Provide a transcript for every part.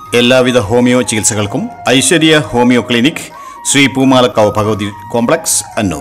എല്ലാവിധ ഹോമിയോ ചികിത്സകൾക്കും Aishwarya homeo clinic Sree Poomalakkavu Bhagavathi complex Annur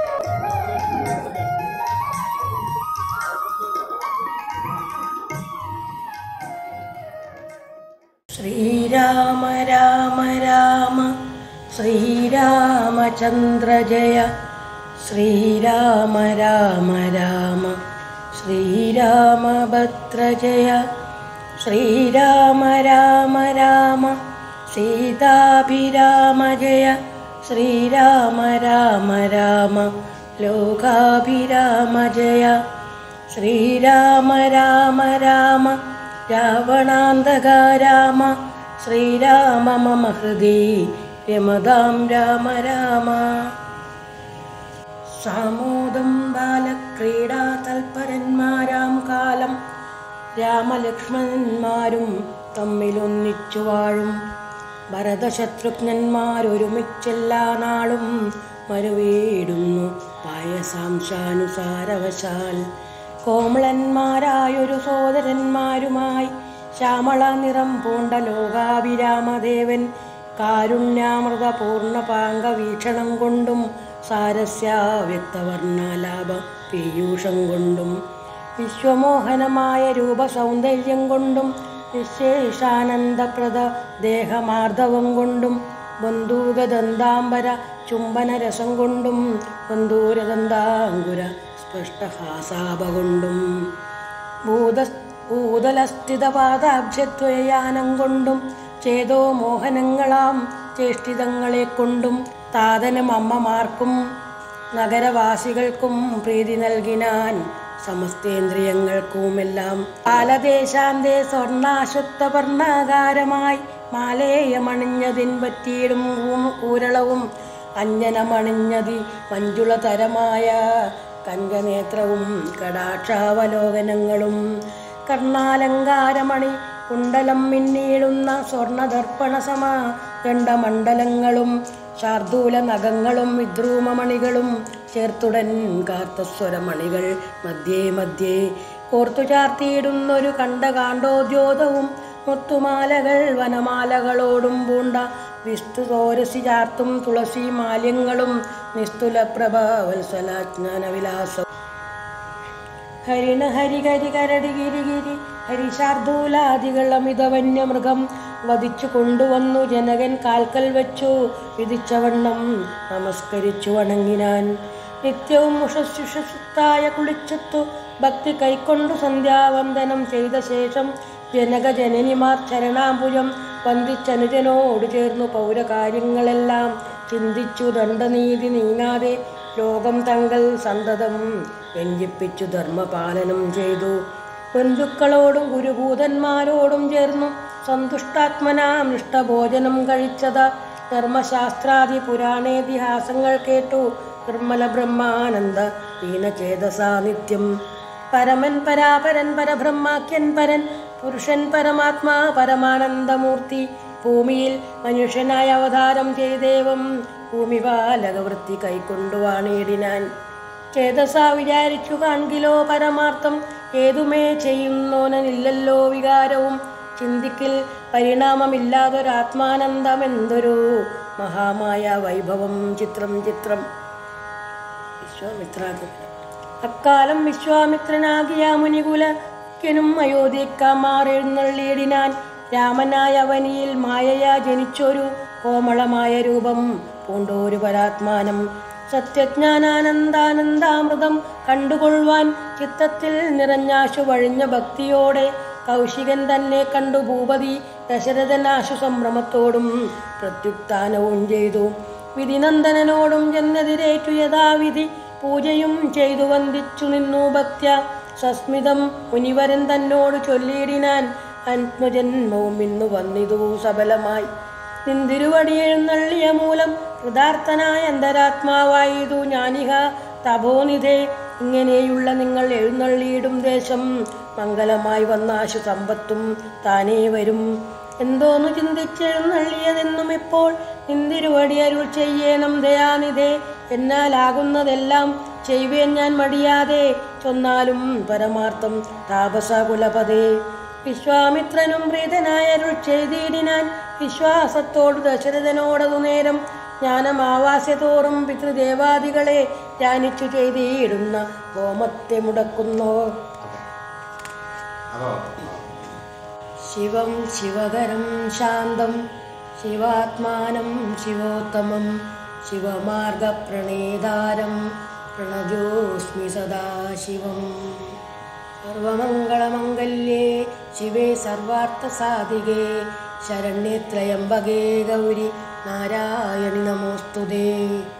Srirama Rama Rama Sriramachandra ജയ ശ്രീരാമ രാമ രാമ ശ്രീരാമഭദ്ര ജയ ശ്രീരാമ രാമ രാമ സീതാഭിരാമ ജയ ശ്രീരാമ രാമ രാമ ലോകാഭിരാമ ജയ ശ്രീരാമ രാമ രാമ രാവണാന്തക രാമ ശ്രീരാമ മമ ഹൃദി രമതാം രാമ രാമ സാമോദം ബാലക്രീഡാ തൽപരന്മാരാം കാലം രാമലക്ഷ്മണന്മാരും തമ്മിലൊന്നിച്ചു വാഴും ഭരതശത്രുഘ്നന്മാരൊരുമിച്ചെല്ലാ നാളും മരുവീടുന്നു പായസാംശാനുസാരവശാൽ കോമളന്മാരായൊരു സോദരന്മാരുമായി ശ്യാമള നിറം പൂണ്ട ലോകാഭിരാമദേവൻ കാരുണ്യാമൃത പൂർണ്ണ പാങ്ക വീക്ഷണം കൊണ്ടും സാരസ്യ വ്യക്തവർണ്ണാലാഭ പീയൂഷം കൊണ്ടും വിശ്വമോഹനമായ രൂപസൗന്ദര്യം കൊണ്ടും വിശേഷാനന്ദപ്രദ ദേഹമാർദ്ദവം കൊണ്ടും ബന്ധൂകദന്താംബര ചുംബനരസം കൊണ്ടും ബന്ധൂരദന്താങ്കുര സ്പഷ്ടഹാസാപ കൊണ്ടും ഭൂത ഭൂതലസ്ഥിതപാദാബ്ജദ്വയാനം കൊണ്ടും ചേതോ മോഹനങ്ങളാം ചേഷ്ടിതങ്ങളെ കൊണ്ടും താതനും അമ്മമാർക്കും നഗരവാസികൾക്കും പ്രീതി നൽകിനാൻ സമസ്തേന്ദ്രിയങ്ങൾക്കുമെല്ലാം കാലദേശാന്തേ സ്വർണാശുദ്ധവർണാകാരമായി മാലേയമണിഞ്ഞതിൻ പറ്റിയിടും ഊ- കൂരളവും അഞ്ജനമണിഞ്ഞതി മഞ്ജുളതരമായ കഞ്ചനേത്രവും കടാക്ഷാവലോകനങ്ങളും കർണാലങ്കാരമണി കുണ്ടലം മിന്നീടുന്ന സ്വർണദർപ്പണ സമ ഗണ്ഡമണ്ഡലങ്ങളും ശാർദൂല നഖങ്ങളും വിദ്രൂമമണികളും ചേർത്തുടൻ കാർത്തസ്വരമണികൾ മധ്യേ മധ്യേ കോർത്തു ചാർത്തിയിടുന്നൊരു കണ്ടകാണ്ഡോദ്യോതവും മുത്തുമാലകൾ വനമാലകളോടും പൂണ്ട വിസ്തുതോരസി ചാർത്തും തുളസി മാല്യങ്ങളും നിസ്തുല പ്രഭ വത്സലാജ്ഞാനവിലാസം ഹരിണ ഹരി ഹരി കരടി ഗിരി ഗിരി ഹരിശാർദൂലാദികൾ അമിത വന്യമൃഗം വധിച്ചു കൊണ്ടുവന്നു ജനകൻ കാൽക്കൽ വെച്ചു വിധിച്ചവണ്ണം നമസ്കരിച്ചു വണങ്ങിനാൻ നിത്യവും ഉഷസ്സുഷത്തായ കുളിച്ചെത്തു ഭക്തി കൈക്കൊണ്ടു സന്ധ്യാവന്ദനം ചെയ്ത ശേഷം ജനക ജനനിമാർ ചരണാംബുജം വന്ദിച്ചനുജനോട് ചേർന്നു പൗരകാര്യങ്ങളെല്ലാം ചിന്തിച്ചു ദണ്ഡനീതി നീങ്ങാതെ ലോകം തങ്ങൾ സന്തതം വ്യഞ്ജിപ്പിച്ചു ധർമ്മപാലനം ചെയ്തു ബന്ധുക്കളോടും ഗുരുഭൂതന്മാരോടും ചേർന്നു സന്തുഷ്ടാത്മനാം ഇഷ്ടഭോജനം കഴിച്ചത് ധർമ്മശാസ്ത്രാദി പുരാണേതിഹാസങ്ങൾ കേട്ടു നിർമ്മല ബ്രഹ്മാനന്ദ ദീനചേതസാ നിത്യം പരമൻ പരാപരൻ പരബ്രഹ്മാക്യൻ പരൻ പുരുഷൻ പരമാത്മാ പരമാനന്ദമൂർത്തി ഭൂമിയിൽ മനുഷ്യനായ അവതാരം ചെയ്തേവം ഭൂമിപാലകവൃത്തി കൈക്കൊണ്ടുവാണേടിനാൻ ചേതസാ വിചാരിച്ചു കാൺകിലോ പരമാർത്ഥം ഏതുമേ ചെയ്യുന്നോനനില്ലല്ലോ വികാരവും ചിന്തിക്കിൽ പരിണാമമില്ലാതൊരാത്മാനന്ദമെന്തൊരു മഹാമായ വൈഭവം ചിത്രം ചിത്രം വിശ്വാമിത്രാകുല അക്കാലം വിശ്വാമിത്രനാകിയ മുനികുലനും അയോധ്യക്കാമാർ എഴുന്നള്ളിയിടിനാൻ രാമനായ അവനിയിൽ മായയാ ജനിച്ചൊരു കോമളമായ രൂപം പൂണ്ടോരു പരാത്മാനം സത്യജ്ഞാനാനന്ദാനന്ദാമൃതം കണ്ടുകൊള്ളുവാൻ ചിത്തത്തിൽ നിറഞ്ഞാശു വഴിഞ്ഞ ഭക്തിയോടെ കൗശികൻ തന്നെ കണ്ടു ഭൂപതി ദശരഥനാശു സംഭ്രമത്തോടും പ്രത്യുത്ഥാനവും ചെയ്തു വിധിനന്ദനനോടും ചെന്നെതിരേറ്റു യഥാവിധി പൂജയും ചെയ്തു വന്ദിച്ചു നിന്നു ഭക്ത്യ സസ്മിതം മുനിവരൻ തന്നോട് ചൊല്ലിയിടിനാൻ ആത്മജന്മവും ഇന്നു വന്നിതു സഫലമായി നിന്തിരുവടി എഴുന്നള്ളിയ മൂലം കൃതാർത്ഥനായ അന്തരാത്മാവായതു ഞാനിഹ തപോനിധേ ഇങ്ങനെയുള്ള നിങ്ങൾ എഴുന്നള്ളിയിടും ദേശം മംഗലമായി വന്നാശു സമ്പത്തും താനേ വരും എന്തോന്നു ചിന്തിച്ചെഴുന്നള്ളിയതെന്നും ഇപ്പോൾ നിന്തിരുവടി അരുൾ ചെയ്യണം ദയാനിധേ എന്നാലാകുന്നതെല്ലാം ചെയ്യുവേൻ ഞാൻ മടിയാതെ ചൊന്നാലും പരമാർത്ഥം താപസ കുലപതേ വിശ്വാമിത്രനും പ്രീതനായ അരുൾ ചെയ്തിടിനാൻ വിശ്വാസത്തോട് ദശരഥനോടതു നേരം ജ്ഞാനമാവാസ്യതോറും പിതൃദേവാദികളെ ധ്യാനിച്ചു ചെയ്തിടുന്ന ഹോമത്തെ മുടക്കുന്നോ അപ്പോൾ ശിവം ശിവകരം ശാന്തം ശിവാത്മാനം ശിവോത്തമം ശിവമാർഗപ്രണേതാരം പ്രണജോസ്മി സദാശിവം സർവമംഗളമംഗല്യേ ശിവേ സർവാർത്ഥസാധികേ ശരണ്യത്രയംബകേ ഗൗരി നാരായണി നമോസ്തുതേ